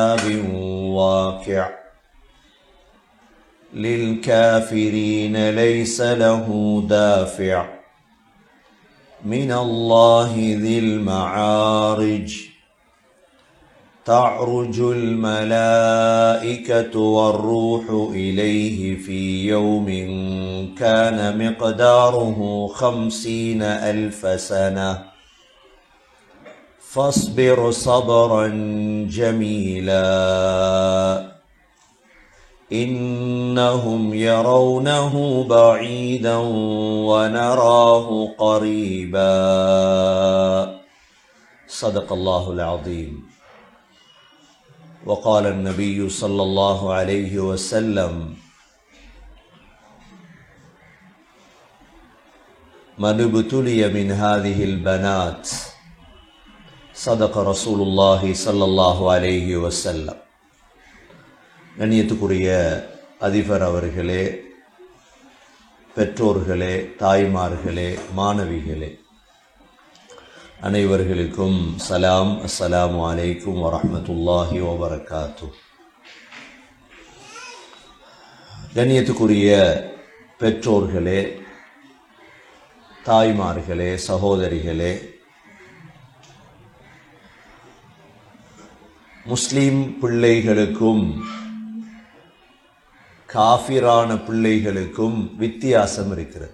واقع للكافرين ليس له دافع من الله ذي المعارج تعرج الملائكة والروح إليه في يوم كان مقداره خمسين ألف سنة فاصبر صبرا جميلا إنهم يرونه بعيدا ونراه قريبا صدق الله العظيم وقال النبي صلى الله عليه وسلم من ابتلي من هذه البنات صدق رسول الله صلى الله عليه وسلم கண்ணியத்துக்குரிய அதிபர் அவர்களே பெற்றோர்களே தாய்மார்களே மாணவிகளே அனைவர்களுக்கும் சலாம் அஸ்ஸலாமு அலைக்கும் வரஹ்மத்துல்லாஹி வபரகாத்து கண்ணியத்துக்குரிய பெற்றோர்களே தாய்மார்களே சகோதரிகளே முஸ்லிம் பிள்ளைகளுக்கும் காஃபிரான பிள்ளைகளுக்கும் வித்தியாசம் இருக்கிறது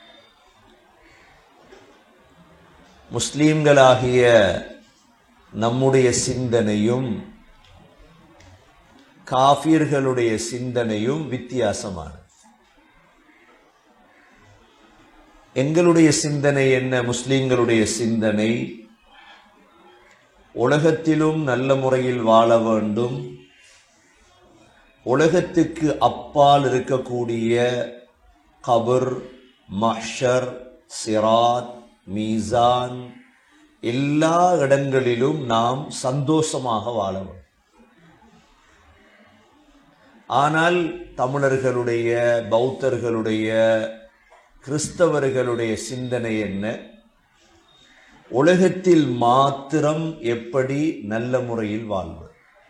முஸ்லீம்களாகிய நம்முடைய சிந்தனையும் காஃபிர்களுடைய சிந்தனையும் வித்தியாசமானது எங்களுடைய சிந்தனை என்ன முஸ்லீம்களுடைய சிந்தனை உலகத்திலும் நல்ல முறையில் வாழ வேண்டும் உலகத்துக்கு அப்பால் இருக்கக்கூடிய கபர் மஹ்ஷர் சிராத் மீசான் எல்லா இடங்களிலும் நாம் சந்தோஷமாக வாழ வேண்டும் ஆனால் தமிழர்களுடைய பௌத்தர்களுடைய கிறிஸ்தவர்களுடைய சிந்தனை என்ன உலகத்தில் மாத்திரம் எப்படி நல்ல முறையில் வாழ்வது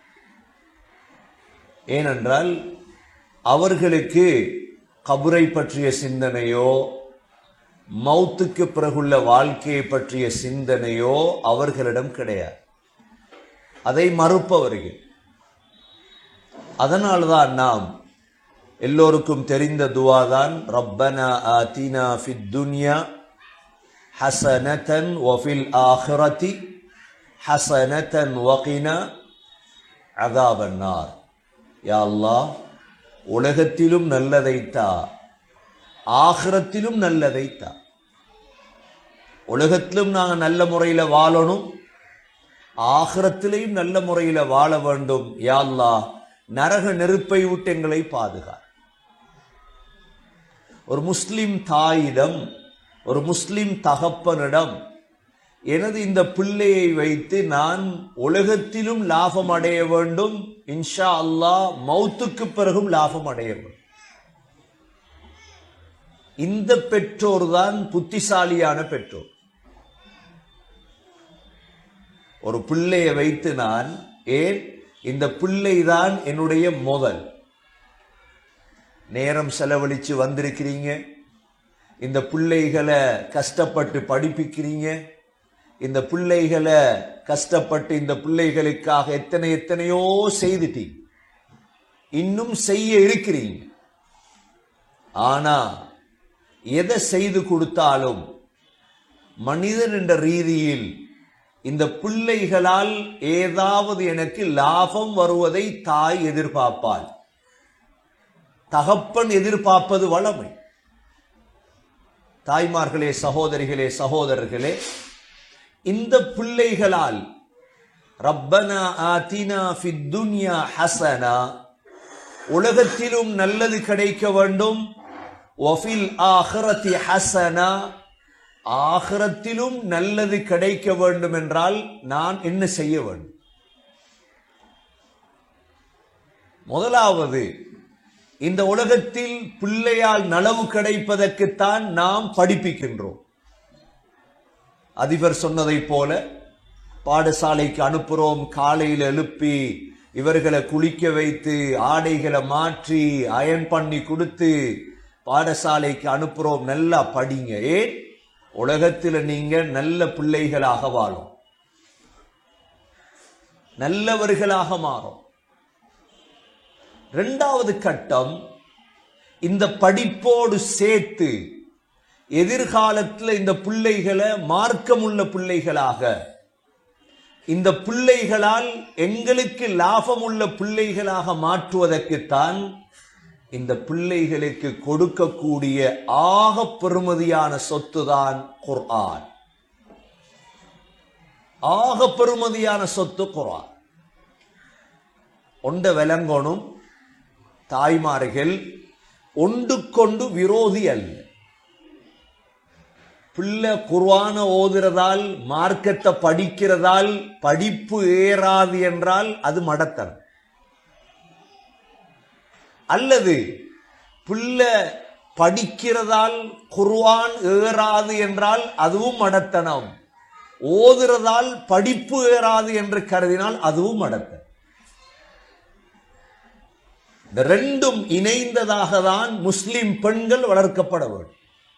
ஏனென்றால் அவர்களுக்கு கபரை பற்றிய சிந்தனையோ மௌத்துக்கு பிறகுள்ள வாழ்க்கையை பற்றிய சிந்தனையோ அவர்களிடம் கிடையாது அதை மறுப்பவர்கள் அதனால்தான் நாம் எல்லோருக்கும் தெரிந்த துவாதான் ரப்பனா ஆத்தினா ஃபித் துன்யா ஹசனதன் வஃபில் ஆஹிரதி ஹசனதன் வகினா அதாபன்னார் யா அல்லாஹ் உலகத்திலும் நல்லதைத்தா ஆகிரத்திலும் நல்லதைத்தா உலகத்திலும் நாங்கள் நல்ல முறையில் வாழணும் ஆகிரத்திலையும் நல்ல முறையில் வாழ வேண்டும் யா அல்லாஹ் நரக நெருப்பை விட்டு எங்களை பாதுகா ஒரு முஸ்லிம் தாயிடம் ஒரு முஸ்லிம் தகப்பனிடம் எனது இந்த பிள்ளையை வைத்து நான் உலகத்திலும் லாபம் அடைய வேண்டும் இன்ஷா அல்லாஹ் மௌத்துக்கு பிறகும் லாபம் அடைய வேண்டும் இந்த பெற்றோர் தான் புத்திசாலியான பெற்றோர் ஒரு பிள்ளையை வைத்து நான் ஏன் இந்த பிள்ளை தான் என்னுடைய முதல் நேரம் செலவழிச்சு வந்திருக்கிறீங்க இந்த பிள்ளைகளை கஷ்டப்பட்டு படிப்பிக்கிறீங்க இந்த பிள்ளைகளை கஷ்டப்பட்டு இந்த பிள்ளைகளுக்காக எத்தனை எத்தனையோ செய்துட்டீங்க இன்னும் செய்ய இருக்கிறீங்க ஆனா எதை செய்து கொடுத்தாலும் மனிதன் என்ற ரீதியில் இந்த பிள்ளைகளால் ஏதாவது எனக்கு லாபம் வருவதை தாய் எதிர்பார்ப்பாள் தகப்பன் எதிர்பார்ப்பது வளமை தாய்மார்களே சகோதரிகளே சகோதரர்களே இந்த பிள்ளைகளால் ரப்பனா ஆதினா ஃபித் துன்யா ஹசனா உலகத்திலும் நல்லது கிடைக்க வேண்டும் வஃபில் ஆஹிரத்தி ஹசனா ஆகிரத்திலும் நல்லது கிடைக்க வேண்டும் என்றால் நான் என்ன செய்ய வேண்டும் முதலாவது இந்த உலகத்தில் பிள்ளையால் நலவு கிடைப்பதற்குத்தான் நாம் படிப்பிக்கின்றோம் அதிபர் சொன்னதைப் போல பாடசாலைக்கு அனுப்புறோம் காலையில் எழுப்பி இவர்களை குளிக்க வைத்து ஆடைகளை மாற்றி அயன் பண்ணி கொடுத்து பாடசாலைக்கு அனுப்புறோம் நல்லா படிங்க ஏன் உலகத்தில் நீங்க நல்ல பிள்ளைகளாக வாழும் நல்லவர்களாக மாறும் இரண்டாவது கட்டம் இந்த படிப்போடு சேர்த்து எதிர்காலத்தில் இந்த பிள்ளைகளை மார்க்கமுள்ள பிள்ளைகளாக இந்த பிள்ளைகளால் எங்களுக்கு லாபமுள்ள பிள்ளைகளாக மாற்றுவதற்குத்தான் இந்த பிள்ளைகளுக்கு கொடுக்கக்கூடிய ஆக பெருமதியான சொத்துதான் குர்ஆன் ஆக பெருமதியான சொத்து குர்ஆன் ஒண்ட விளங்கணும் தாய்மார்கள் ஒன்று கொண்டு விரோதி அல்ல பிள்ளை குர்ஆன ஓதுறதால் மார்க்கத்தை படிக்கிறதால் படிப்பு ஏறாது என்றால் அது மடத்தனம் அல்லது பிள்ளை படிக்கிறதால் குர்ஆன் ஏறாது என்றால் அதுவும் மடத்தனம் ஓதுறதால் படிப்பு ஏறாது என்று கருதினால் அதுவும் மடத்தனம் இந்த ரெண்டும் இணைந்ததாக தான் முஸ்லிம் பெண்கள் வளர்க்கப்பட வேண்டும்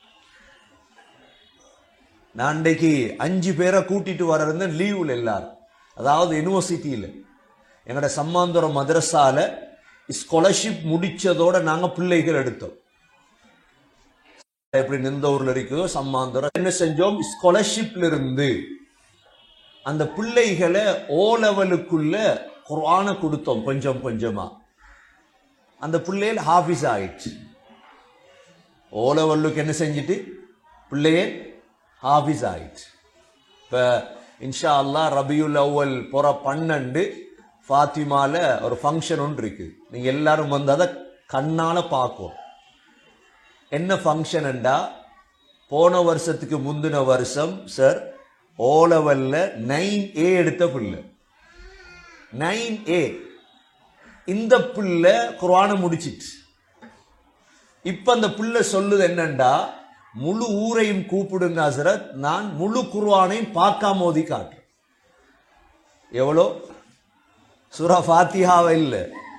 நான் இன்றைக்கு அஞ்சு பேரை கூட்டிட்டு வர இருந்தேன் லீவில் எல்லாரும் அதாவது யூனிவர்சிட்டியில் எங்களோட சம்மாந்துரம் மதரசால ஸ்காலர்ஷிப் முடிச்சதோட நாங்க பிள்ளைகள் எடுத்தோம் எப்படி நிந்தூர்ல இருக்குதோ சம்மாந்துரம் என்ன செஞ்சோம் ஸ்காலர்ஷிப்ல இருந்து அந்த பிள்ளைகளை ஓ லெவலுக்குள்ள குர்ஆனை கொடுத்தோம் கொஞ்சம் கொஞ்சமா அந்த பிள்ளைகள் ஹாஃபிஸ் ஆயிடுச்சு ஓ லெவலுக்கு என்ன செஞ்சுட்டு பிள்ளையே ஹாஃபிஸ் ஆயிடுச்சு இப்போ இன்ஷா அல்லாஹ் ரபியுல் அவ்வல் புற பன்னெண்டு ஃபாத்திமால ஒரு ஃபங்க்ஷன் ஒன்று இருக்கு நீங்க எல்லாரும் வந்து அதை கண்ணால பார்க்கும் என்ன ஃபங்க்ஷன்டா போன வருஷத்துக்கு முந்தின வருஷம் சார் ஓ லெவல்ல நைன் ஏ எடுத்த பிள்ளை நைன் ஏ இந்த பிள்ளை குர்ஆனை முடிச்சிட்டு இப்ப அந்த பிள்ளை சொல்லுது என்னண்டா முழு ஊரையும் கூப்பிடுங்க ஹசரத் நான் முழு குர்ஆனையும் பார்க்காம ஓதி காட்டுறேன் எவ்வளோ சுரா ஃபாத்திஹாவை இல்லை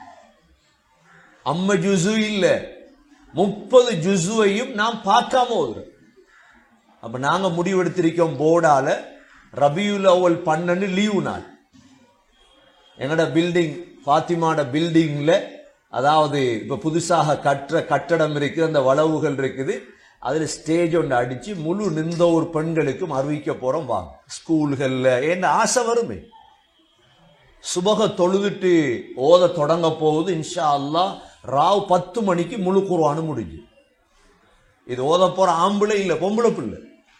அம்ம ஜுசு இல்லை முப்பது ஜுசுவையும் நான் பார்க்காம ஓதுறேன் அப்ப நாங்க முடிவெடுத்திருக்கோம் போர்டால ரபியுல் அவ்வல் பன்னெண்டு லீவு நாள் எங்கட பில்டிங் ஃபாத்திமாட பில்டிங்ல அதாவது இப்ப புதுசாக கட்டுற கட்டடம் இருக்குது அந்த வளவுகள் இருக்குது அதுல ஸ்டேஜ் ஒன்று அடிச்சு முழு நிந்தோர் பெண்களுக்கும் அறிவிக்க போறோம் வாங்க ஸ்கூல்கள்ல ஏன்னா ஆசை வருமே சுபக தொழுதுட்டு ஓத தொடங்க போகுது இன்ஷா அல்லாஹ் ராவ் பத்து மணிக்கு முழு குர்ஆனு முடிஞ்சு இது ஓத போற ஆம்பளை இல்ல பொம்பளை பிள்ளை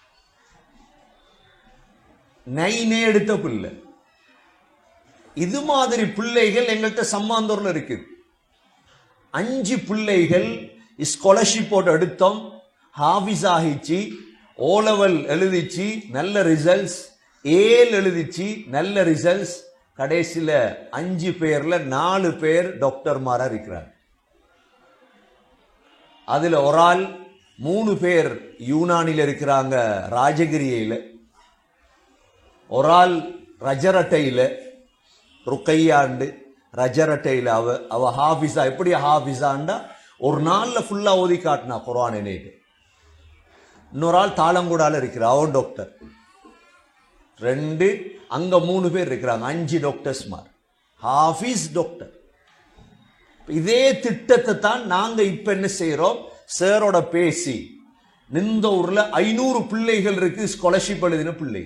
நைனே எடுத்த பிள்ளை இது மாதிரி பிள்ளைகள் எங்கள்கிட்ட சம்மாந்தூர்ல இருக்குது அஞ்சு பிள்ளைகள் ஸ்காலர்ஷிப்போட எடுத்தோம் ஹாஃபிஸ் ஆகிச்சு ஓ லெவல் எழுதிச்சு நல்ல ரிசல்ட்ஸ் ஏல் எழுதிச்சு நல்ல ரிசல்ட்ஸ் கடைசியில அஞ்சு பேர்ல நாலு பேர் டாக்டர்மாரா இருக்கிறாங்க அதுல ஒரு ஆள் மூணு பேர் யூனானில இருக்கிறாங்க ராஜகிரியில ஒரு ஆள் ரஜரட்டையில ருக்கையாண்டு ரஜரட்டையில அவ அவ ஹாஃபிஸா எப்படி ஹாஃபிஸாண்டா ஒரு நாள்ல ஃபுல்லா ஓதி காட்டினா குரான் என்னைட்டு இன்னொரு ஆள் தாளங்குடால இருக்கிறா அவன் டாக்டர் ரெண்டு அங்க மூணு பேர் இருக்கிறாங்க அஞ்சு டாக்டர்ஸ் மார் ஹாஃபிஸ் டாக்டர் இதே திட்டத்தை தான் நாங்க இப்ப என்ன செய்யறோம் சாரோட பேசி நிந்த ஊர்ல ஐநூறு பிள்ளைகள் இருக்கு ஸ்காலர்ஷிப் எழுதின பிள்ளை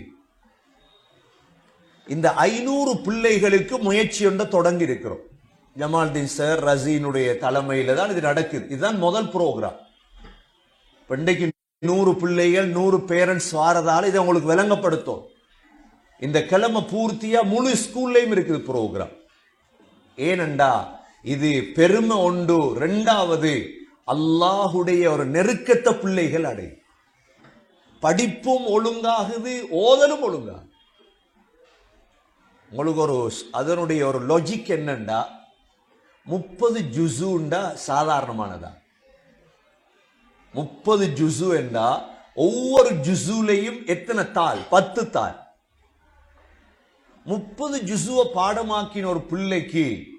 இந்த ஐநூறு பிள்ளைகளுக்கு முயற்சி ஒன்றை தொடங்கி இருக்கிறோம் ஜமால்தீன் சார் ரசீனுடைய தலைமையில தான் இது நடக்குது இதுதான் முதல் ப்ரோக்ராம் இன்றைக்கு நூறு பிள்ளைகள் நூறு பேரண்ட்ஸ் வாரதால இதை உங்களுக்கு விளங்கப்படுத்தும் இந்த கிழமை பூர்த்தியா முழு ஸ்கூல்லையும் இருக்குது ப்ரோக்ராம் ஏனண்டா இது பெருமை உண்டு ரெண்டாவது அல்லாஹுடைய ஒரு நெருக்கத்தை பிள்ளைகள் அடையும் படிப்பும் ஒழுங்காகுது ஓதலும் ஒழுங்காகுது உங்களுக்கு ஒரு அதனுடைய ஒரு லாஜிக் என்னண்டா முப்பது ஜுசுண்டா சாதாரணமானதா முப்பது ஜுசு என்றா ஒவ்வொரு ஜுசுலையும் எத்தனை தாள் பத்து தாள் முப்பது ஜுசுவை பாடமாக்கின ஒரு பிள்ளைக்கு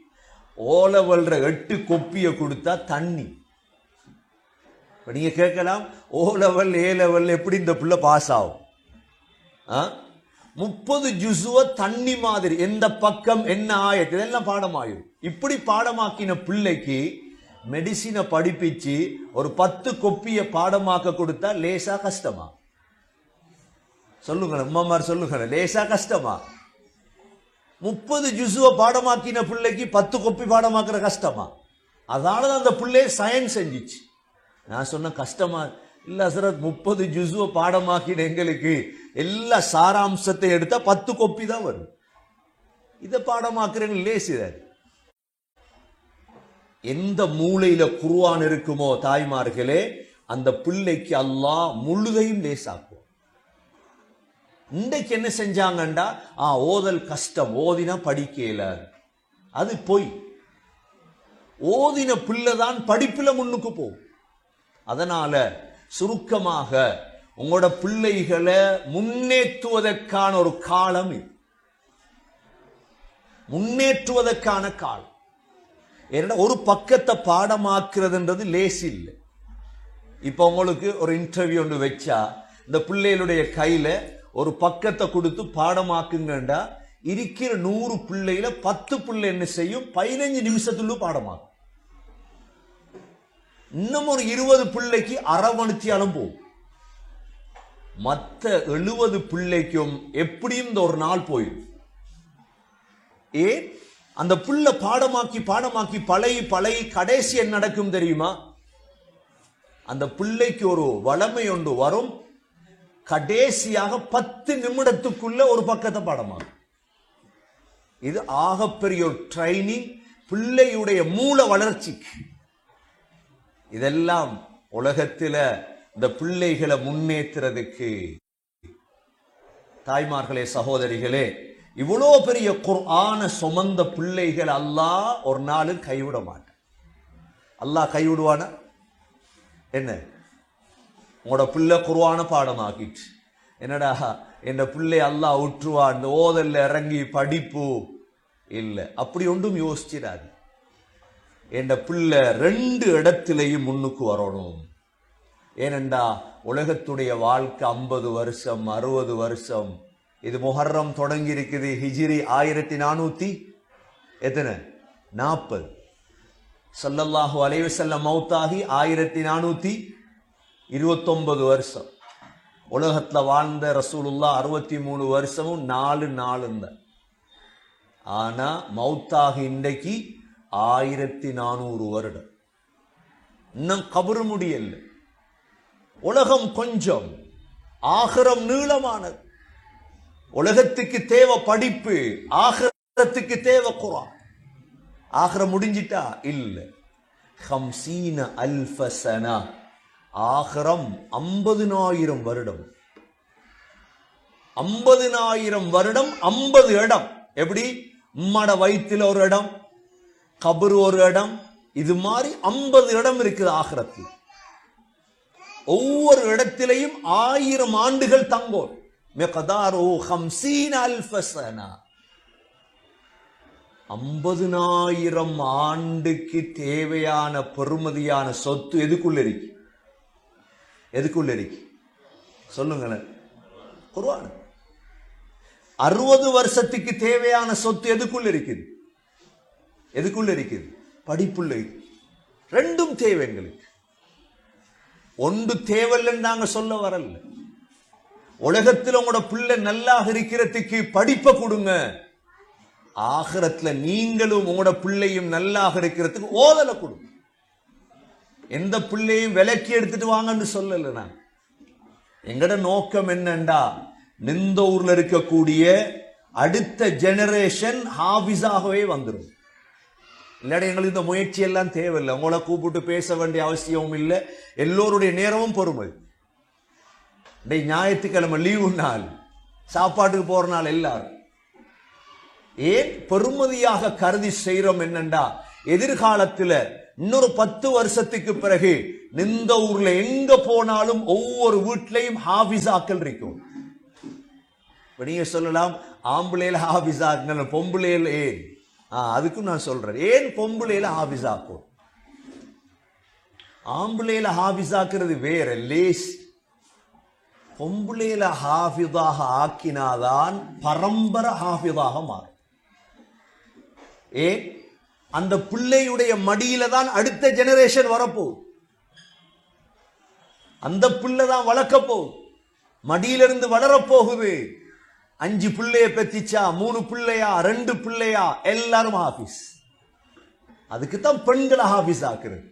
ஓலவல்ற எட்டு கொப்பிய கொடுத்தா தண்ணி இப்ப நீங்க கேட்கலாம் ஓ லெவல் ஏ லெவல் எப்படி இந்த புள்ள பாஸ் ஆகும் ஆ? முப்பது ஜுசுவ தண்ணி மாதிரி எந்த பக்கம் என்ன ஆயத்து இதெல்லாம் பாடமாயிரும் இப்படி பாடமாக்கின பிள்ளைக்கு மெடிசினை படிப்பிச்சு ஒரு பத்து கொப்பிய பாடமாக்க கொடுத்தா லேசா கஷ்டமா சொல்லுங்களேன் அம்மாமார் சொல்லுங்களேன் லேசா கஷ்டமா முப்பது ஜுசுவ பாடமாக்கின பிள்ளைக்கு பத்து கொப்பி பாடமாக்குற கஷ்டமா அதனால தான் அந்த பிள்ளை சயின்ஸ் செஞ்சிச்சு நான் சொன்ன கஷ்டமா இல்ல ஹசரத் முப்பது ஜுசுவ பாடமாக்கின எங்களுக்கு எல்லா சாராம்சத்தை எடுத்தா பத்து கொப்பி தான் வரும் இதை பாடமாக்குறேன்னு லேசிதார் எந்த மூலையில குருவான் இருக்குமோ தாய்மார்களே அந்த பிள்ளைக்கு அல்லாஹ் முழுதையும் லேசாக்குவோம் இன்றைக்கு என்ன செஞ்சாங்கண்டா ஆ ஓதல் கஷ்டம் ஓதினா படிக்கல அது பொய் ஓதின பிள்ளை தான் படிப்புல முன்னுக்கு போகும் அதனால சுருக்கமாக உங்களோட பிள்ளைகளை முன்னேற்றுவதற்கான ஒரு காலம் இது முன்னேற்றுவதற்கான காலம் ஏன்னா ஒரு பக்கத்தை பாடமாக்குறதுன்றது லேசி இல்லை இப்போ உங்களுக்கு ஒரு இன்டர்வியூ ஒன்று வச்சா இந்த பிள்ளைகளுடைய கையில ஒரு பக்கத்தை கொடுத்து பாடமாக்குங்கண்டா இருக்கிற நூறு பிள்ளையில பத்து பிள்ளை என்ன செய்யும் பதினஞ்சு நிமிஷத்துள்ள பாடமாக்கும் இன்னும் ஒரு இருபது பிள்ளைக்கு அரவணைத்தியாலும் போகும் மற்ற எழுபது பிள்ளைக்கும் எப்படியும் இந்த ஒரு நாள் போயிடும் ஏன் அந்த புள்ள பாடமாக்கி பாடமாக்கி பழகி பழகி கடைசி என்ன நடக்கும் தெரியுமா அந்த பிள்ளைக்கு ஒரு வளமை ஒன்று வரும் கடைசியாக பத்து நிமிடத்துக்குள்ள ஒரு பக்கத்தை பாடமாகும் இது ஆகப்பெரிய ஒரு ட்ரைனிங் பிள்ளையுடைய மூல வளர்ச்சிக்கு இதெல்லாம் உலகத்தில இந்த பிள்ளைகளை முன்னேற்றுறதுக்கு தாய்மார்களே சகோதரிகளே இவ்வளோ பெரிய குர்ஆன சுமந்த பிள்ளைகள் அல்லாஹ் ஒரு நாளும் கைவிட மாட்டான் அல்லாஹ் கைவிடுவானா என்ன உங்களோட பிள்ளை குர்ஆன பாடமாக்கிட்டு என்னடா என் பிள்ளை அல்லாஹ் உற்றுவான் இந்த ஓதல்ல இறங்கி படிப்பு இல்லை அப்படி ஒன்றும் யோசிச்சிடாது என் பிள்ளை ரெண்டு இடத்திலையும் முன்னுக்கு வரணும் ஏனெண்டா உலகத்துடைய வாழ்க்கை ஐம்பது வருஷம் அறுபது வருஷம் இது முஹர்ரம் தொடங்கி இருக்குது ஹிஜிரி ஆயிரத்தி நானூத்தி எத்தனை நாற்பது சல்லல்லாஹு அலைஹி வஸல்லம் மௌத்தாகி ஆயிரத்தி நானூத்தி இருபத்தொன்பது வருஷம் உலகத்துல வாழ்ந்த ரசூலுல்லா அறுபத்தி மூணு வருஷமும் நாலு நாளுங்க ஆனா மௌத்தாகி இன்றைக்கு ஆயிரத்தி நானூறு வருடம் இன்னும் கபரு முடியல உலகம் கொஞ்சம் ஆகரம் நீளமானது உலகத்துக்கு தேவை படிப்பு ஆகரத்துக்கு தேவை குரான் ஆகரம் முடிஞ்சிட்டா இல்ல ஹம்சீன அல்ஃபசனா ஆகரம் ஐம்பதினாயிரம் வருடம் ஐம்பதினாயிரம் வருடம் ஐம்பது இடம் எப்படி உம்மட வயிற்றுல ஒரு இடம் கபரு ஒரு இடம் இது மாதிரி ஐம்பது இடம் இருக்குது ஆகரத்தில் ஒவ்வொரு இடத்திலையும் ஆயிரம் ஆண்டுகள் தங்கோம் மிகதாரோ ஹம்சீன் அல்ஃபசனா ஐம்பதுனாயிரம் ஆண்டுக்கு தேவையான பெருமதியான சொத்து எதுக்குள்ள இருக்கு எதுக்குள்ள இருக்கு சொல்லுங்களேன் குர்ஆன் அறுபது வருஷத்துக்கு தேவையான சொத்து எதுக்குள்ள இருக்குது எதுக்குள்ள இருக்குது படிப்புள்ள இருக்கு. ரெண்டும் தேவை எங்களுக்கு ஒன்று தேவையில்லைன்னு நாங்க சொல்ல வரல உலகத்தில் உங்களோட பிள்ளை நல்லா இருக்கிறதுக்கு படிப்பை கொடுங்க ஆகிரத்துல நீங்களும் உங்களோட பிள்ளையும் நல்லாக இருக்கிறதுக்கு ஓதலை கொடுங்க எந்த பிள்ளையும் விலக்கி எடுத்துட்டு வாங்கன்னு சொல்லல நான் எங்கட நோக்கம் என்னண்டா நிந்த ஊர்ல இருக்கக்கூடிய அடுத்த ஜெனரேஷன் ஹாபிஸாகவே வந்துடும் இல்லாட எங்களுக்கு இந்த முயற்சி எல்லாம் தேவையில்லை உங்களை கூப்பிட்டு பேச வேண்டிய அவசியமும் இல்லை எல்லோருடைய நேரமும் பொறுமை டேய் ஞாயிற்றுக்கிழமை லீவு நாள் சாப்பாட்டுக்கு போற நாள் எல்லாரும் ஏன் பெருமதியாக கருதி செய்யறோம் என்னண்டா எதிர்காலத்துல இன்னொரு பத்து வருஷத்துக்கு பிறகு நிந்த ஊர்ல எங்க போனாலும் ஒவ்வொரு வீட்லயும் ஹாபிஸாக்கள் இருக்கும் இப்ப நீங்க சொல்லலாம் ஆம்பளையில ஹாபிஸாக்கள் பொம்பளையில ஏன் ஆ அதுக்கும் நான் சொல்றேன் ஏன் பொம்புளையில ஹாபிஸ் ஆக்கும் ஆம்புளையில ஹாபிஸ் ஆக்குறது வேற லேஸ் பொம்புளையில ஹாஃபிதாக ஆக்கினாதான் பரம்பரை ஹாஃபிதாக மாறும் ஏன் அந்த பிள்ளையுடைய மடியில தான் அடுத்த ஜெனரேஷன் வரப்போகுது அந்த பிள்ளை தான் வளர்க்க போகுது மடியிலிருந்து வளரப்போகுது அஞ்சு பிள்ளைய பெத்திச்சா மூணு பிள்ளையா ரெண்டு பிள்ளையா எல்லாரும் ஹாஃபீஸ் அதுக்கு தான் பெண்களை ஹாஃபீஸ் ஆக்குறது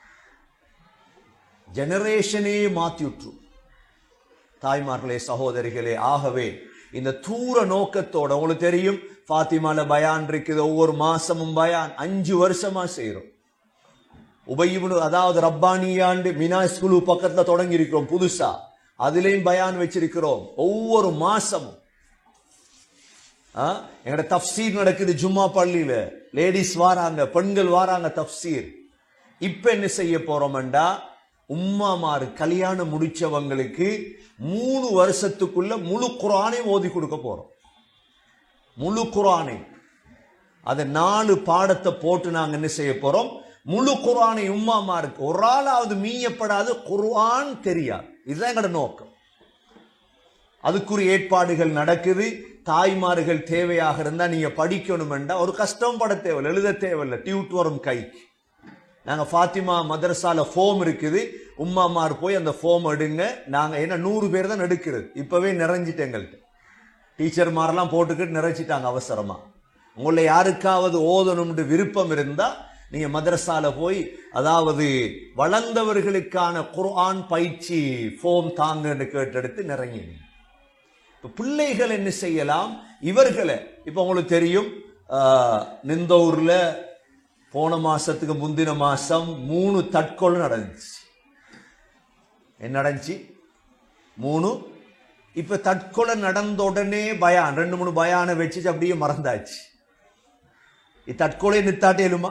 ஜெனரேஷனே மாத்தி விட்டுரும் தாய்மார்களே சகோதரிகளே ஆகவே இந்த தூர நோக்கத்தோட உங்களுக்கு தெரியும் ஃபாத்திமால பயான் இருக்குது ஒவ்வொரு மாசமும் பயான் அஞ்சு வருஷமா செய்யறோம் உபயிபுனு அதாவது ரப்பானியாண்டு மினா ஸ்கூலு பக்கத்துல தொடங்கி இருக்கிறோம் புதுசா அதுலயும் பயான் வச்சிருக்கிறோம் ஒவ்வொரு மாசமும் ஆ, எங்கட தப்சீர் நடக்குது ஜும்மா பள்ளியில லேடிஸ் வாராங்க பெண்கள் வாராங்க தப்சீர் இப்ப என்ன செய்ய போறோம்டா உம்மாமாரு கல்யாணம் முடிச்சவங்களுக்கு மூணு வருஷத்துக்குள்ள முழு குரானை ஓதி கொடுக்க போறோம் முழு குரானை அதை நாலு பாடத்தை போட்டு நாங்க என்ன செய்ய போறோம் முழு குரானை உம்மாமாருக்கு ஒரு ஆளாவது மீயப்படாது குர்ஆன் தெரியாது இதுதான் எங்களோட நோக்கம் அதுக்குரிய ஏற்பாடுகள் நடக்குது தாய்மார்கள் தேவையாக இருந்தா நீங்க படிக்கணுமெண்டா ஒரு கஷ்டம் பட தேவையில்லை எழுத தேவையில்லை டியூட் வரும் கைக்கு நாங்க ஃபாத்திமா மதரசால ஃபோம் இருக்குது உம்மாமார் போய் அந்த ஃபோம் எடுங்க நாங்க என்ன நூறு பேர் தான் எடுக்கிறது இப்பவே நிறைஞ்சிட்டு எங்கள்கிட்ட டீச்சர்மாரெல்லாம் போட்டுக்கிட்டு நிறைச்சிட்டாங்க அவசரமா உங்களை யாருக்காவது ஓதணும்னு விருப்பம் இருந்தா நீங்க மதரசால போய் அதாவது வளர்ந்தவர்களுக்கான குர்ஆன் பயிற்சி ஃபோம் தாங்கன்னு கேட்டெடுத்து நிறைங்கினீங்க இப்ப பிள்ளைகள் என்ன செய்யலாம் இவர்களை இப்ப உங்களுக்கு தெரியும் ஆஹ், நிந்தூர்ல போன மாசத்துக்கு முந்தின மாசம் மூணு தற்கொலை நடந்துச்சு என்ன நடந்துச்சு மூணு இப்ப தற்கொலை நடந்த உடனே பயான் ரெண்டு மூணு பயானை வச்சு அப்படியே மறந்தாச்சு இது தற்கொலை நித்தாட்டேலுமா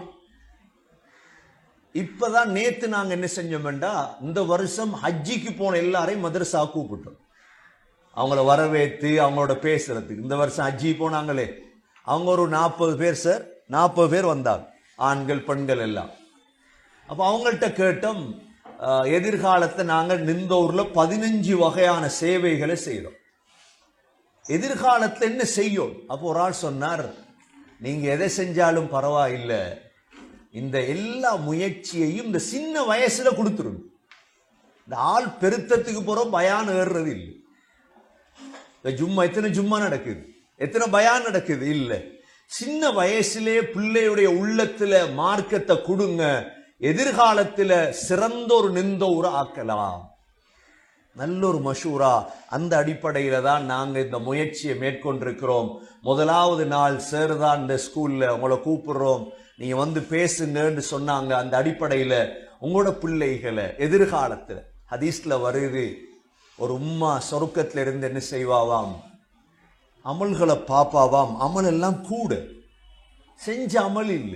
இப்பதான் நேத்து நாங்க என்ன செஞ்சோம்டா இந்த வருஷம் ஹஜ்ஜிக்கு போன எல்லாரையும் மதரசா கூப்பிட்டோம் அவங்கள வரவேற்று அவங்களோட பேசுறதுக்கு இந்த வருஷம் ஹஜ்ஜி போனாங்களே அவங்க ஒரு நாற்பது பேர் சார் நாற்பது பேர் வந்தாங்க ஆண்கள் பெண்கள் எல்லாம் அப்ப அவங்கள்ட்ட கேட்டோம் அஹ், எதிர்காலத்தை நாங்கள் நிந்தூர்ல பதினஞ்சு வகையான சேவைகளை செய்தோம் எதிர்காலத்துல என்ன செய்யும் அப்போ ஒரு ஆள் சொன்னார் நீங்க எதை செஞ்சாலும் பரவாயில்லை இந்த எல்லா முயற்சியையும் இந்த சின்ன வயசுல கொடுத்துருங்க இந்த ஆள் பெருத்தத்துக்கு போறோம் பயான் ஏறுறது இல்லை இந்த ஜும்மா எத்தனை ஜும்மா நடக்குது எத்தனை பயான் நடக்குது இல்ல சின்ன வயசுலே பிள்ளையுடைய உள்ளத்துல மார்க்கத்தை கொடுங்க எதிர்காலத்துல சிறந்த ஒரு நிந்த ஒரு ஆக்கலாம் நல்ல ஒரு மஷூரா அந்த அடிப்படையில தான் நாங்க இந்த முயற்சியை மேற்கொண்டிருக்கிறோம் முதலாவது நாள் சார் தான் இந்த ஸ்கூல்ல உங்களை கூப்பிடுறோம் நீங்க வந்து பேசுங்கன்னு சொன்னாங்க அந்த அடிப்படையில உங்களோட பிள்ளைகளை எதிர்காலத்துல ஹதீஸ்ல வருது ஒரு உம்மா சொருக்கத்துல இருந்து என்ன செய்வாவாம் அமல்களை பாப்பாவாம் அமல் எல்லாம் கூட செஞ்ச அமல் இல்லை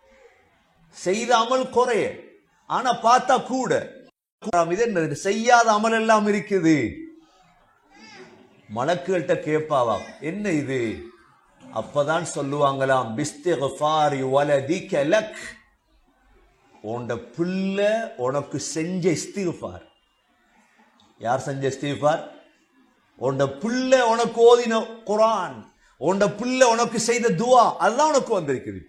செய்த அமல் குறைய ஆனா பார்த்தா கூட இது என்னது செய்யாத அமல் எல்லாம் இருக்குது மலக்குகள்கிட்ட கேட்பாவாம் என்ன இது அப்பதான் சொல்லுவாங்களாம் பிஸ்திஃபாரி வலதிக லக் உன்ட பிள்ளை உனக்கு செஞ்ச இஸ்திஃபார் யார் செஞ்ச இஸ்திஃபார் உன்ட பிள்ளை உனக்கு ஓதின குரான் உன்ட பிள்ளை உனக்கு செய்த துவா அதுதான் உனக்கு வந்திருக்குது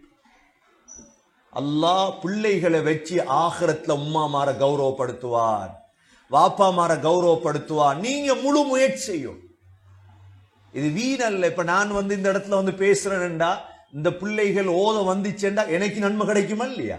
அல்லாஹ் பிள்ளைகளை வச்சு ஆகிரத்துல உம்மா மாற கௌரவப்படுத்துவார் வாப்பா மாற கௌரவப்படுத்துவார் நீங்க முழு முயற்சி செய்யும் இது வீணல்ல இப்ப நான் வந்து இந்த இடத்துல வந்து பேசுறேன்டா இந்த பிள்ளைகள் ஓத வந்துச்சேன்டா எனக்கு நன்மை கிடைக்குமா இல்லையா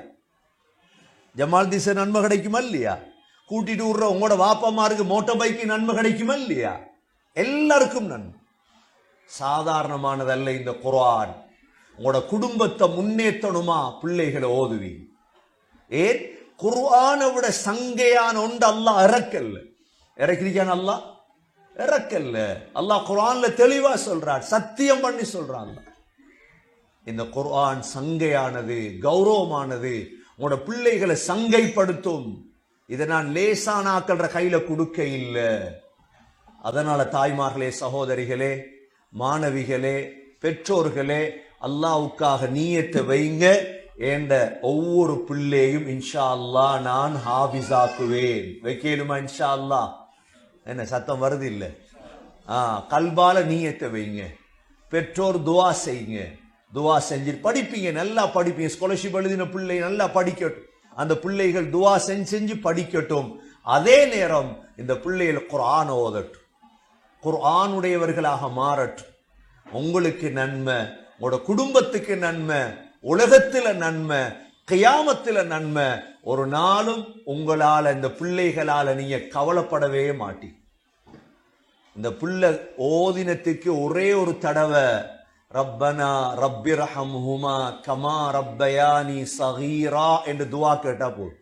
ஜமால் திசை நன்மை கிடைக்குமா இல்லையா கூட்டிட்டு விடுற உங்களோட வாப்பாமாருக்கு மோட்டார் பைக்கு நன்மை கிடைக்குமா இல்லையா எல்லாருக்கும் நன்மை சாதாரணமானதல்ல இந்த குர்ஆன் உங்களோட குடும்பத்தை முன்னேற்றணுமா பிள்ளைகளை ஓதுவி ஏன் குர்ஆனை விட சங்கையான ஒன்று அல்லாஹ் இறக்கல்ல இறக்கிருக்கான் அல்லாஹ் இறக்கல்ல அல்லாஹ் குர்ஆன்ல தெளிவா சொல்றான் சத்தியம் பண்ணி சொல்றான் அல்லாஹ். இந்த குர்ஆன் சங்கையானது கௌரவமானது உங்களோட பிள்ளைகளை சங்கைப்படுத்தும் இதை நான் லேசானாக்கள்ற கையில கொடுக்க இல்லை அதனால தாய்மார்களே சகோதரிகளே மாணவிகளே பெற்றோர்களே அல்லாவுக்காக நீயத்தை வைங்க என்ற ஒவ்வொரு பிள்ளையும் இன்ஷா அல்லாஹ் நான் ஹாபிஸாக்குவேன் வைக்கலுமா இன்ஷா அல்லாஹ் என்ன சத்தம் வருது இல்ல ஆ கல்பால நீயத்தை வைங்க பெற்றோர் துவா செய்யுங்க துவா செஞ்சு படிப்பீங்க நல்லா படிப்பீங்க ஸ்காலர்ஷிப் எழுதின பிள்ளை நல்லா படிக்கட்டும் அந்த பிள்ளைகள் துவா செஞ்சு செஞ்சு படிக்கட்டும் அதே நேரம் இந்த பிள்ளைகள் குர்ஆன் ஓதட்டும் குர்ஆனுடையவர்களாக மாறட்டும் உங்களுக்கு நன்மை உங்களோட குடும்பத்துக்கு நன்மை உலகத்துல நன்மை கியாமத்துல நன்மை ஒரு நாளும் உங்களால இந்த பிள்ளைகளால நீங்க கவலைப்படவே மாட்டீங்க இந்த புள்ள ஓதினத்துக்கு ஒரே ஒரு தடவை ரப்பனா ரப்பிரஹம்ஹுமா கமா ரப்பயானி சகீரா என்று துவா கேட்டா போதும்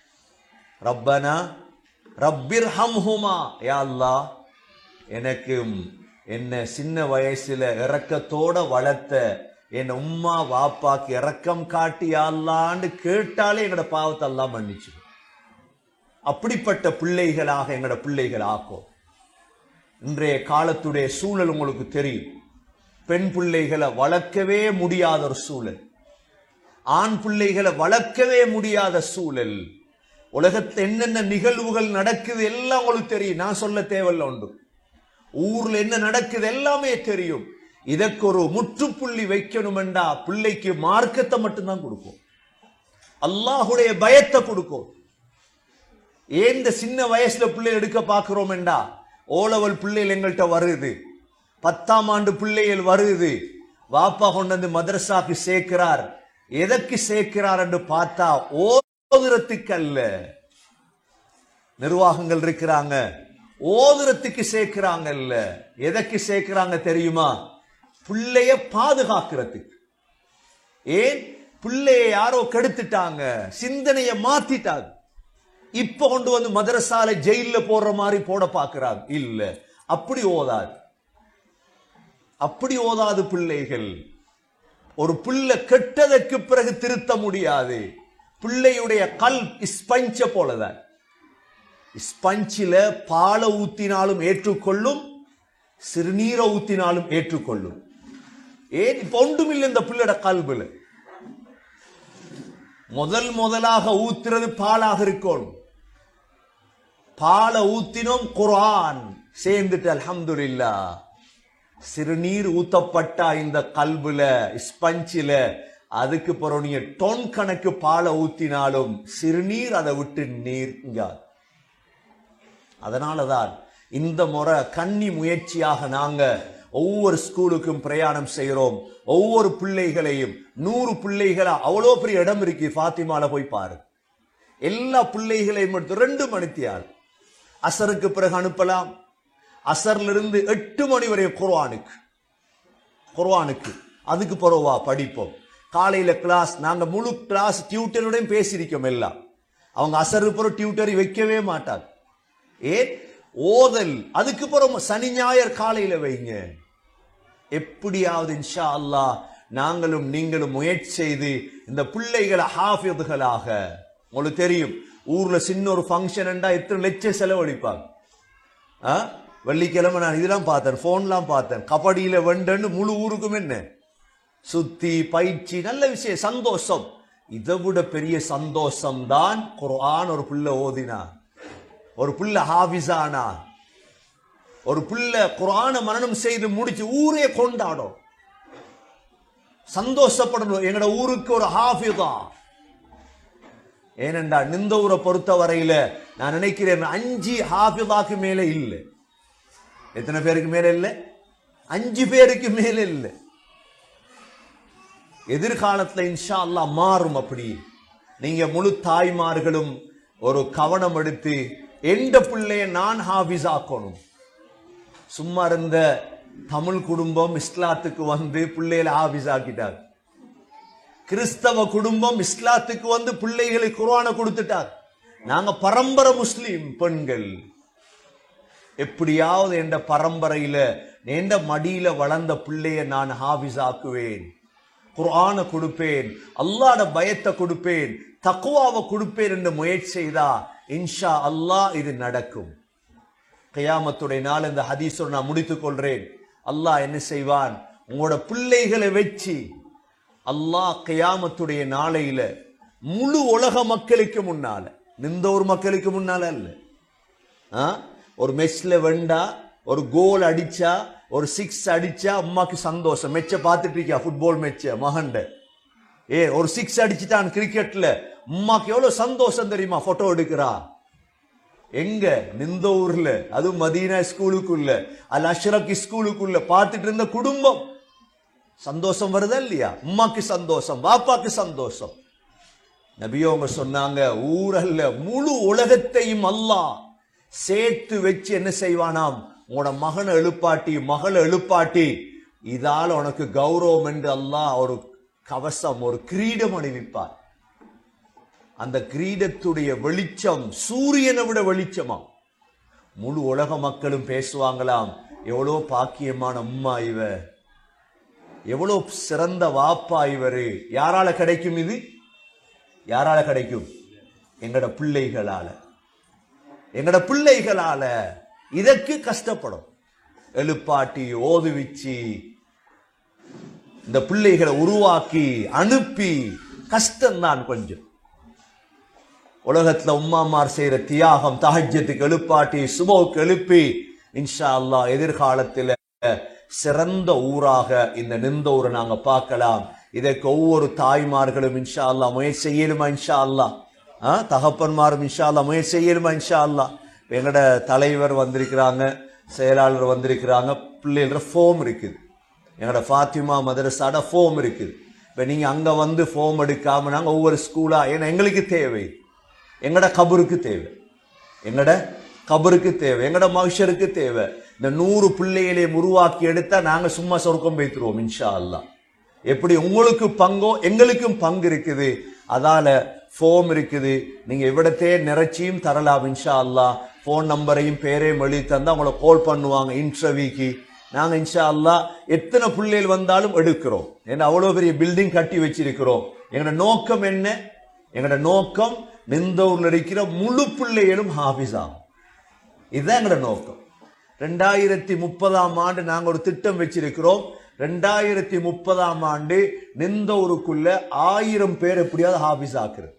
ரப்பனா ரப்பிர்ஹம்ஹுமா யா அல்லாஹ் எனக்கு என்ன சின்ன வயசுல இரக்கத்தோட வளர்த்த என் உம்மா வாப்பாக்கு இரக்கம் காட்டி யா அல்லான்னு கேட்டாலே எங்கட பாவத்தை எல்லாம் மன்னிச்சு அப்படிப்பட்ட பிள்ளைகளாக எங்கட பிள்ளைகள் ஆக்கும் இன்றைய காலத்துடைய சூழல் உங்களுக்கு தெரியும் பெண் பிள்ளைகளை வளர்க்கவே முடியாத ஒரு சூழல் ஆண் பிள்ளைகளை வளர்க்கவே முடியாத சூழல் உலகத்தில் என்னென்ன நிகழ்வுகள் நடக்குது எல்லாம் உங்களுக்கு தெரியும் நான் சொல்ல தேவையில்ல உண்டு ஊர்ல என்ன நடக்குது எல்லாமே தெரியும் இதற்கு ஒரு முற்றுப்புள்ளி வைக்கணுமெண்டா பிள்ளைக்கு மார்க்கத்தை மட்டும்தான் கொடுக்கும் அல்லாஹுடைய பயத்தை கொடுக்கும் ஏன் இந்த சின்ன வயசுல பிள்ளை எடுக்க பார்க்கிறோம்டா ஓலவல் பிள்ளைகள் எங்கள்கிட்ட வருது பத்தாம் ஆண்டு பிள்ளைகள் வருது வாப்பா கொண்டு வந்து மதரசாக்கு சேர்க்கிறார் எதற்கு சேர்க்கிறார் என்று பார்த்தா ஓதுறதுக்கு அல்ல நிர்வாகங்கள் இருக்கிறாங்க ஓதுறதுக்கு சேர்க்கிறாங்கல்ல எதற்கு சேர்க்கிறாங்க தெரியுமா பிள்ளைய பாதுகாக்கிறதுக்கு ஏன் பிள்ளைய யாரோ கெடுத்துட்டாங்க சிந்தனைய மாத்திட்டாங்க இப்ப கொண்டு வந்து மதரசால ஜெயில போடுற மாதிரி போட பாக்குறாங்க இல்ல அப்படி ஓதாது அப்படி ஓதாது பிள்ளைகள் ஒரு பிள்ளை கெட்டதற்கு பிறகு திருத்த முடியாது பிள்ளையுடைய கல் ஸ்பஞ்ச போலதான் ஸ்பஞ்சில பாலை ஊத்தினாலும் ஏற்றுக்கொள்ளும் சிறுநீரை ஊத்தினாலும் ஏற்றுக்கொள்ளும் ஏன் இப்ப ஒன்றுமில்லை இந்த பிள்ளையோட கல்புல முதல் முதலாக ஊத்துறது பாலாக இருக்கணும் பாலை ஊத்தினோம் குர்ஆன் சேர்ந்துட்டு அல்ஹம்துலில்லா சிறுநீர் ஊத்தப்பட்டா இந்த கல்புல ஸ்பஞ்சில அதுக்கு பிறகு நீங்க டொன் கணக்கு பாலை ஊத்தினாலும் சிறுநீர் அதை விட்டு நீர்ங்காது அதனாலதான் இந்த முறை கன்னி முயற்சியாக நாங்க ஒவ்வொரு ஸ்கூலுக்கும் பிரயாணம் செய்கிறோம் ஒவ்வொரு பிள்ளைகளையும் நூறு பிள்ளைகளா அவ்வளோ பெரிய இடம் இருக்கு ஃபாத்திமால போய் பாரு எல்லா பிள்ளைகளையும் எடுத்து ரெண்டு மணித்தியால் அசருக்கு பிறகு அனுப்பலாம் அசர்ல இருந்து எட்டு மணி வரை குர்ஆனுக்கு குர்ஆனுக்கு அதுக்கு பிறவா படிப்போம் காலையில கிளாஸ் நாங்க முழு கிளாஸ் டியூட்டருடையும் பேசியிருக்கோம் எல்லாம் அவங்க அசருக்கு பிறகு டியூட்டரி வைக்கவே மாட்டாங்க ஏன் ஓதல் அதுக்கு பிறகு சனி ஞாயிறு காலையில வைங்க எப்படியாவது இன்ஷா அல்லாஹ் நாங்களும் நீங்களும் முயற்சி செய்து இந்த பிள்ளைகளை ஹாஃபிதுகளாக உங்களுக்கு தெரியும் ஊர்ல சின்ன ஒரு ஃபங்க்ஷன் எத்தனை லட்சம் செலவழிப்பாங்க ஆ? வெள்ளிக்கிழமை நான் இதெல்லாம் பார்த்தேன் போன்லாம் பார்த்தேன் கபடியில வெண்டன்னு முழு ஊருக்கும் என்ன சுத்தி பயிற்சி நல்ல விஷயம் சந்தோஷம் இதை விட பெரிய சந்தோஷம் தான் குர்ஆன் ஒரு புள்ள ஓதினா ஒரு புள்ள ஹாபிஸானா ஒரு புள்ள குர்ஆனை மரணம் செய்து முடிச்சு ஊரே கொண்டாடும் சந்தோஷப்படணும் எங்கட ஊருக்கு ஒரு ஹாஃபிதா ஏனென்றா நிந்த ஊரை பொறுத்த வரையில நான் நினைக்கிறேன் அஞ்சு ஹாஃபிதாக்கு மேல இல்லை எத்தனை பேருக்கு மேல இல்லை அஞ்சு பேருக்கு மேல இல்லை எதிர்காலத்துல இன்ஷா அல்லாஹ் மாறும் அப்படி நீங்க முழு தாய்மார்களும் ஒரு கவனம் எடுத்து எந்த பிள்ளைய நான் ஹாஃபிஸ் ஆக்கணும் சும்மா இருந்த தமிழ் குடும்பம் இஸ்லாத்துக்கு வந்து பிள்ளைகளை ஹாஃபிஸ் ஆக்கிட்டார் கிறிஸ்தவ குடும்பம் இஸ்லாத்துக்கு வந்து பிள்ளைகளை குர்ஆனை கொடுத்துட்டார் நாங்க பரம்பரை முஸ்லிம் பெண்கள் எப்படியாவது என்ற பரம்பரையில எந்த மடியில வளர்ந்த பிள்ளைய நான் ஹாஃபிஸ் ஆக்குவேன் குர்ஆனை கொடுப்பேன் அல்லாஹ்ட பயத்தை கொடுப்பேன் தக்குவாவை கொடுப்பேன் என்று முயற்சி செய்தா இன்ஷா அல்லாஹ் இது நடக்கும் கியாமத்துடைய நாள் இந்த ஹதீஸோடு நான் முடித்துக் கொள்றேன் அல்லாஹ் என்ன செய்வான் உங்களோட பிள்ளைகளை வச்சு அல்லாஹ் கியாமத்துடைய நாளையில முழு உலக மக்களுக்கு முன்னால நின்ற ஒரு மக்களுக்கு முன்னால அல்ல ஆ? ஒரு மெஸ்ல வெண்டா ஒரு கோல் அடிச்சா ஒரு சிக்ஸ் அடிச்சா அம்மாக்கு சந்தோஷம் மெச்ச பார்த்துட்டு இருக்கியா ஃபுட்பால் மெச்ச மகண்ட ஏ ஒரு சிக்ஸ் அடிச்சுட்டான் கிரிக்கெட்ல அம்மாக்கு எவ்வளவு சந்தோஷம் தெரியுமா போட்டோ எடுக்கிறா எங்க நிந்த ஊர்ல அது மதீனா ஸ்கூலுக்குள்ள அல் அஷ்ரக் ஸ்கூலுக்குள்ள பார்த்துட்டு இருந்த குடும்பம் சந்தோஷம் வருதா இல்லையா அம்மாக்கு சந்தோஷம் பாப்பாக்கு சந்தோஷம் நபியோங்க சொன்னாங்க ஊரல்ல முழு உலகத்தையும் அல்லாஹ் சேர்த்து வச்சு என்ன செய்வானாம் உன்னோட மகனை எழுப்பாட்டி மகளை எழுப்பாட்டி இதால உனக்கு கௌரவம் என்று அல்லாஹ் ஒரு கவசம் ஒரு கிரீடம் அணிவிப்பார் அந்த கிரீடத்துடைய வெளிச்சம் சூரியனை விட வெளிச்சமா முழு உலக மக்களும் பேசுவாங்களாம் எவ்வளோ பாக்கியமான அம்மா இவ எவ்வளோ சிறந்த வாப்பா இவரு யாரால கிடைக்கும் இது யாரால கிடைக்கும் எங்கட பிள்ளைகளால எங்கட பிள்ளைகளால இதற்கு கஷ்டப்படும் எழுப்பாட்டி ஓதுவிச்சு இந்த பிள்ளைகளை உருவாக்கி அனுப்பி கஷ்டம்தான் கொஞ்சம் உலகத்துல உம்மாமார் செய்யற தியாகம் தஹஜ்ஜத்துக்கு எழுப்பாட்டி சுபோக்கு எழுப்பி இன்ஷா அல்லாஹ் எதிர்காலத்துல சிறந்த ஊராக இந்த நிந்த ஊரை நாங்க பார்க்கலாம் இதற்கு ஒவ்வொரு தாய்மார்களும் இன்ஷா அல்லாஹ் முயற்சி செய்யலுமா இன்ஷா அல்லாஹ் ஆ, தகப்பன்மாரும் இன்ஷா அல்லாஹ் முயற்சி செய்யலுமா இன்ஷா அல்லாஹ் இப்ப எங்கட தலைவர் வந்திருக்கிறாங்க செயலாளர் வந்திருக்கிறாங்க பிள்ளைகள ஃபோம் இருக்குது எங்களோட ஃபாத்திமா மதரசாட ஃபோம் இருக்குது இப்போ நீங்கள் அங்கே வந்து ஃபோம் எடுக்காம நாங்கள் ஒவ்வொரு ஸ்கூலாக ஏன்னா எங்களுக்கு தேவை எங்கட கபருக்கு தேவை எங்கட கபருக்கு தேவை எங்கட மனுஷருக்கு தேவை இந்த நூறு பிள்ளைகளையும் உருவாக்கி எடுத்தா நாங்க சும்மா சொர்க்கம் வைத்துருவோம் இன்ஷா அல்லாஹ் எப்படி உங்களுக்கு பங்கோ எங்களுக்கும் பங்கு இருக்குது அதால ஃபோம் இருக்குது நீங்க இவ்விடத்தையே நிறைச்சியும் தரலாம் இன்ஷா அல்லாஹ் ஃபோன் நம்பரையும் பேரையும் எழுதி தந்தா உங்களை கால் பண்ணுவாங்க இன்டர்வியூக்கு நாங்க இன்ஷா அல்லாஹ் எத்தனை பிள்ளைகள் வந்தாலும் எடுக்கிறோம் ஏன்னா அவ்வளவு பெரிய பில்டிங் கட்டி வச்சிருக்கிறோம் எங்களோட நோக்கம் என்ன எங்களோட நோக்கம் நிந்தூர்ல இருக்கிற முழு பிள்ளைகளும் ஹாஃபிஸ் ஆகும் இதுதான் எங்களோட நோக்கம் ரெண்டாயிரத்தி முப்பதாம் ஆண்டு நாங்க ஒரு திட்டம் வச்சிருக்கிறோம் ரெண்டாயிரத்தி முப்பதாம் ஆண்டு நிந்தூருக்குள்ள ஆயிரம் பேர் எப்படியாவது ஹாஃபிஸ் ஆக்குறது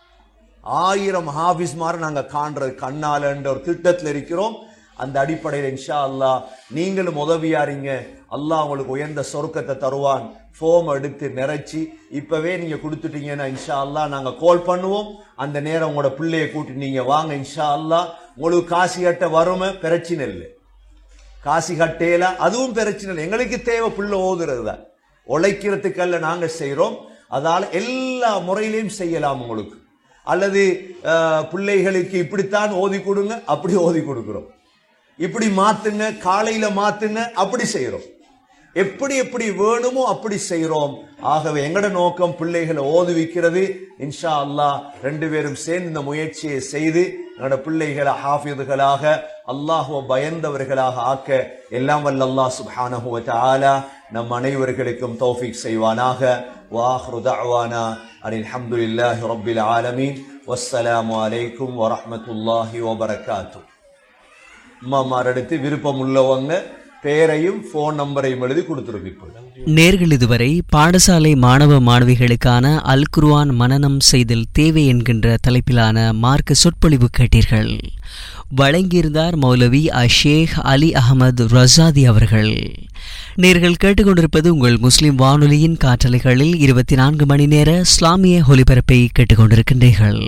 ஆயிரம் ஹாஃபிஸ் மாதிரி நாங்க காண்றது கண்ணாலன்ற ஒரு திட்டத்தில் இருக்கிறோம் அந்த அடிப்படையில் இன்ஷா அல்லாஹ் நீங்களும் உதவியாரீங்க அல்லாஹ் உங்களுக்கு உயர்ந்த சொர்க்கத்தை தருவான் ஃபோம் எடுத்து நிறைச்சி இப்பவே நீங்க கொடுத்துட்டீங்கன்னா இன்ஷா அல்லாஹ் நாங்க கால் பண்ணுவோம் அந்த நேரம் உங்களோட பிள்ளைய கூட்டி நீங்க வாங்க இன்ஷா அல்லாஹ் உங்களுக்கு காசு கட்ட வறுமை பிரச்சனை இல்லை காசி கட்டையில அதுவும் பிரச்சனை இல்லை எங்களுக்கு தேவை புள்ள ஓதுறது தான் உழைக்கிறதுக்கல்ல நாங்க செய்றோம் அதால எல்லா முறையிலையும் செய்யலாம் உங்களுக்கு அல்லது அஹ், பிள்ளைகளுக்கு இப்படித்தான் ஓதி கொடுங்க அப்படி ஓதி கொடுக்கிறோம் இப்படி மாத்துங்க காலையில மாத்துங்க அப்படி செய்றோம் எப்படி எப்படி வேணுமோ அப்படி செய்றோம் ஆகவே எங்கட நோக்கம் பிள்ளைகளை ஓதுவிக்கிறது இன்ஷா அல்லாஹ் ரெண்டு பேரும் சேர்ந்து இந்த முயற்சியை செய்து எங்களோட பிள்ளைகளை ஹாஃபிதுகளாக அல்லாஹுவ பயந்தவர்களாக ஆக்க எல்லாம் வல்ல அல்லாஹ் சுப்ஹானஹு வ தஆலா நம் அனைவர்களுக்கும் தௌஃபீக் செய்வானாக வாஹ்ரு தஅவானா அனில் ஹம்துலில்லாஹி ரப்பில் ஆலமீன் வஸ்ஸலாமு அலைக்கும் வரஹ்மத்துல்லாஹி வபரகாத்துஹு அம்மாமார் எடுத்து விருப்பம் உள்ளவங்க பேரையும் ஃபோன் நம்பரையும் எழுதி கொடுத்துருப்பீங்க நேர்கள் இதுவரை பாடசாலை மாணவ மாணவிகளுக்கான அல் குர்ஆன் மனனம் செய்தல் தேவை என்கின்ற தலைப்பிலான மார்க்க சொற்பொழிவு கேட்டீர்கள் வழங்கியிருந்தார் மௌலவி அஷேக் அலி அகமது ரசாதி அவர்கள் நேர்கள் கேட்டுக்கொண்டிருப்பது உங்கள் முஸ்லிம் வானொலியின் காற்றலைகளில் இருபத்தி நான்கு மணி நேர இஸ்லாமிய ஒலிபரப்பை கேட்டுக்கொண்டிருக்கின்றீர்கள்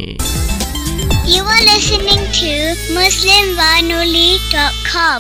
You are listening to MuslimVanoli.com.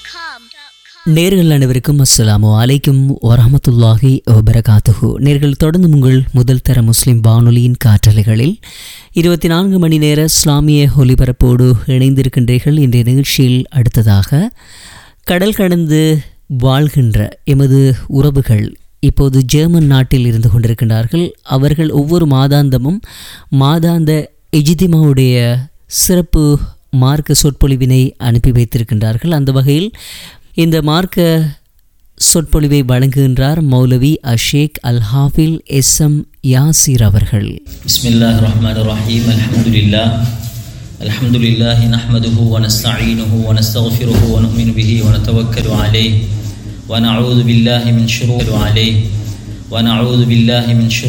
நேர்கள் அனைவருக்கும் அஸ்ஸலாமு அலைக்கும் வரஹமத்துல்லாஹி வபரகாத்துஹு நேர்கள் தொடர்ந்து உங்கள் முதல் தர முஸ்லிம் வானொலியின் காற்றலைகளில் இருபத்தி நான்கு மணி நேர இஸ்லாமிய ஒலிபரப்போடு இணைந்திருக்கின்றீர்கள் இன்றைய நிகழ்ச்சியில் அடுத்ததாக கடல் கடந்து வாழ்கின்ற எமது உறவுகள் இப்போது ஜெர்மன் நாட்டில் இருந்து கொண்டிருக்கின்றார்கள் அவர்கள் ஒவ்வொரு மாதாந்தமும் மாதாந்த எஜிதிமாவுடைய சிறப்பு மார்க்க சொற்பொழிவினை அனுப்பி வைத்திருக்கின்றார்கள் அந்த வகையில் இந்த மார்க்க சொற்பொழிவை வழங்குகின்றார் மௌலவி அஷேக் அல் ஹாஃபில் எஸ் எம் யாசிர் அவர்கள் بسم الله الرحمن الرحيم الحمد لله الحمد لله نحمده ونستعينه ونستغفره ونؤمن به ونتوكل عليه ونعوذ بالله من شرور عليه ونعوذ بالله من شرور